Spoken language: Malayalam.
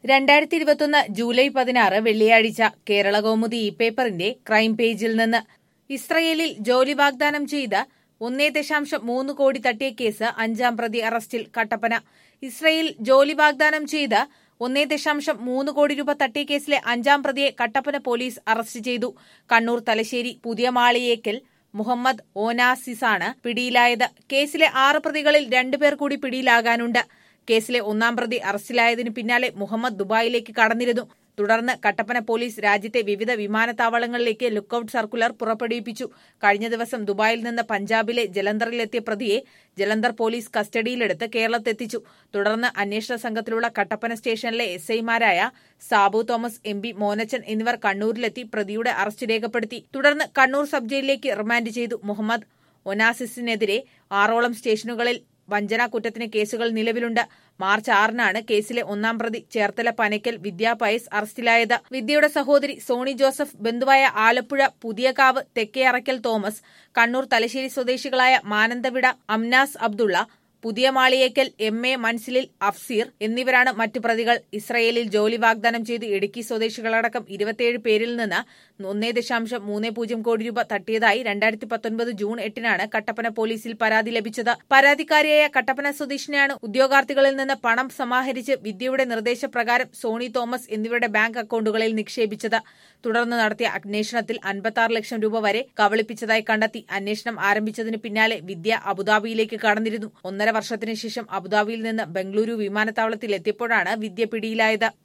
രണ്ടായിരത്തി ഇരുപത്തൊന്ന് ജൂലൈ പതിനാറ് വെള്ളിയാഴ്ച കേരള കൗമുദി ഇ പേപ്പറിന്റെ ക്രൈം പേജിൽ നിന്ന് ഇസ്രയേലിൽ ജോലി വാഗ്ദാനം ചെയ്ത ഒന്നേ ദശാംശം മൂന്ന് കോടി തട്ടിയ കേസ് അഞ്ചാം പ്രതി അറസ്റ്റിൽ കട്ടപ്പന ഇസ്രയേൽ ജോലി വാഗ്ദാനം ചെയ്ത ഒന്നേ ദശാംശം മൂന്ന് കോടി രൂപ തട്ടിയ കേസിലെ അഞ്ചാം പ്രതിയെ കട്ടപ്പന പോലീസ് അറസ്റ്റ് ചെയ്തു കണ്ണൂർ തലശ്ശേരി പുതിയ മാളിയേക്കൽ മുഹമ്മദ് ഓനാസിസാണ് പിടിയിലായത് കേസിലെ ആറ് പ്രതികളിൽ രണ്ടുപേർ കൂടി പിടിയിലാകാനുണ്ട് കേസിലെ ഒന്നാം പ്രതി അറസ്റ്റിലായതിനു പിന്നാലെ മുഹമ്മദ് ദുബായിലേക്ക് കടന്നിരുന്നു തുടർന്ന് കട്ടപ്പന പോലീസ് രാജ്യത്തെ വിവിധ വിമാനത്താവളങ്ങളിലേക്ക് ലുക്കൌട്ട് സർക്കുലർ പുറപ്പെടുവിപ്പിച്ചു കഴിഞ്ഞ ദിവസം ദുബായിൽ നിന്ന് പഞ്ചാബിലെ ജലന്ധറിലെത്തിയ പ്രതിയെ ജലന്ധർ പോലീസ് കസ്റ്റഡിയിലെടുത്ത് കേരളത്തെത്തിച്ചു തുടർന്ന് അന്വേഷണ സംഘത്തിലുള്ള കട്ടപ്പന സ്റ്റേഷനിലെ എസ് ഐമാരായ സാബു തോമസ് എം പി മോനച്ചൻ എന്നിവർ കണ്ണൂരിലെത്തി പ്രതിയുടെ അറസ്റ്റ് രേഖപ്പെടുത്തി തുടർന്ന് കണ്ണൂർ സബ് ജയിലിലേക്ക് റിമാൻഡ് ചെയ്തു മുഹമ്മദ് ഒനാസിസിനെതിരെ ആറോളം സ്റ്റേഷനുകളിൽ വഞ്ചനാ കുറ്റത്തിന് കേസുകൾ നിലവിലുണ്ട് മാർച്ച് ആറിനാണ് കേസിലെ ഒന്നാം പ്രതി ചേർത്തല പനയ്ക്കൽ വിദ്യാ പയസ് അറസ്റ്റിലായത് വിദ്യയുടെ സഹോദരി സോണി ജോസഫ് ബന്ധുവായ ആലപ്പുഴ പുതിയകാവ് തെക്കേയറയ്ക്കൽ തോമസ് കണ്ണൂർ തലശ്ശേരി സ്വദേശികളായ മാനന്തവിട അംനാസ് അബ്ദുള്ള പുതിയ മാളിയേക്കൽ എം എ മൻസിലിൽ അഫ്സീർ എന്നിവരാണ് മറ്റു പ്രതികൾ ഇസ്രയേലിൽ ജോലി വാഗ്ദാനം ചെയ്ത് ഇടുക്കി സ്വദേശികളടക്കം ഇരുപത്തിയേഴ് പേരിൽ നിന്ന് ഒന്നേ ദശാംശം മൂന്ന് പൂജ്യം കോടി രൂപ തട്ടിയതായി രണ്ടായിരത്തി പത്തൊൻപത് ജൂൺ എട്ടിനാണ് കട്ടപ്പന പോലീസിൽ പരാതി ലഭിച്ചത് പരാതിക്കാരിയായ കട്ടപ്പന സ്വദേശിനിയാണ് ഉദ്യോഗാർത്ഥികളിൽ നിന്ന് പണം സമാഹരിച്ച് വിദ്യയുടെ നിർദ്ദേശപ്രകാരം സോണി തോമസ് എന്നിവരുടെ ബാങ്ക് അക്കൌണ്ടുകളിൽ നിക്ഷേപിച്ചത് തുടർന്ന് നടത്തിയ അന്വേഷണത്തിൽ അൻപത്തി ലക്ഷം രൂപ വരെ കബളിപ്പിച്ചതായി കണ്ടെത്തി അന്വേഷണം ആരംഭിച്ചതിന് പിന്നാലെ വിദ്യ അബുദാബിയിലേക്ക് കടന്നിരുന്നു ഒന്നര വർഷത്തിനു ശേഷം അബുദാബിയിൽ നിന്ന് ബംഗളൂരു വിമാനത്താവളത്തിൽ എത്തിയപ്പോഴാണ് വിദ്യ പിടിയിലായത്